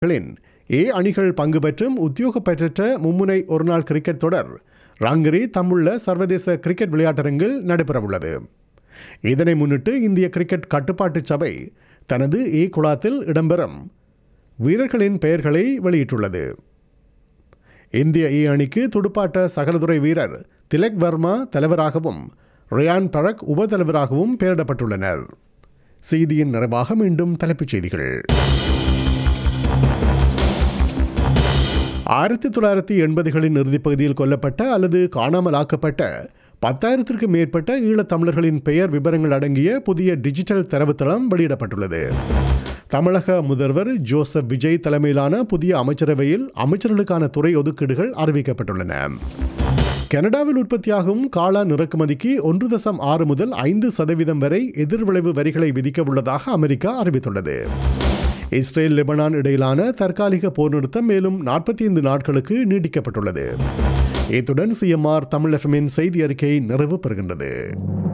களின் ஏ அணிகள் பங்கு பெற்றும் உத்தியோகப்பற்ற மும்முனை ஒருநாள் கிரிக்கெட் தொடர் ராங்கரி தம்முள்ள சர்வதேச கிரிக்கெட் விளையாட்டரங்கில் நடைபெறவுள்ளது இதனை முன்னிட்டு இந்திய கிரிக்கெட் கட்டுப்பாட்டு சபை தனது ஏ குழாத்தில் இடம்பெறும் வீரர்களின் பெயர்களை வெளியிட்டுள்ளது இந்திய ஏ அணிக்கு துடுப்பாட்ட சகலதுறை வீரர் திலக் வர்மா தலைவராகவும் ரியான் பரக் உபதலைவராகவும் பெயரிடப்பட்டுள்ளனர் செய்தியின் நிறைவாக மீண்டும் தலைப்புச் செய்திகள் ஆயிரத்தி தொள்ளாயிரத்தி எண்பதுகளின் இறுதிப்பகுதியில் கொல்லப்பட்ட அல்லது காணாமலாக்கப்பட்ட பத்தாயிரத்திற்கும் மேற்பட்ட ஈழத்தமிழர்களின் பெயர் விவரங்கள் அடங்கிய புதிய டிஜிட்டல் தரவுத்தளம் வெளியிடப்பட்டுள்ளது தமிழக முதல்வர் ஜோசப் விஜய் தலைமையிலான புதிய அமைச்சரவையில் அமைச்சர்களுக்கான துறை ஒதுக்கீடுகள் அறிவிக்கப்பட்டுள்ளன கனடாவில் உற்பத்தியாகும் காளான் இறக்குமதிக்கு ஒன்று தசம் ஆறு முதல் ஐந்து சதவீதம் வரை எதிர்விளைவு வரிகளை விதிக்க உள்ளதாக அமெரிக்கா அறிவித்துள்ளது இஸ்ரேல் லெபனான் இடையிலான தற்காலிக போர் நிறுத்தம் மேலும் நாற்பத்தி ஐந்து நாட்களுக்கு நீட்டிக்கப்பட்டுள்ளது இத்துடன் சிஎம்ஆர் தமிழ் எஃப்எம்மின் செய்தி அறிக்கை நிறைவு பெறுகின்றது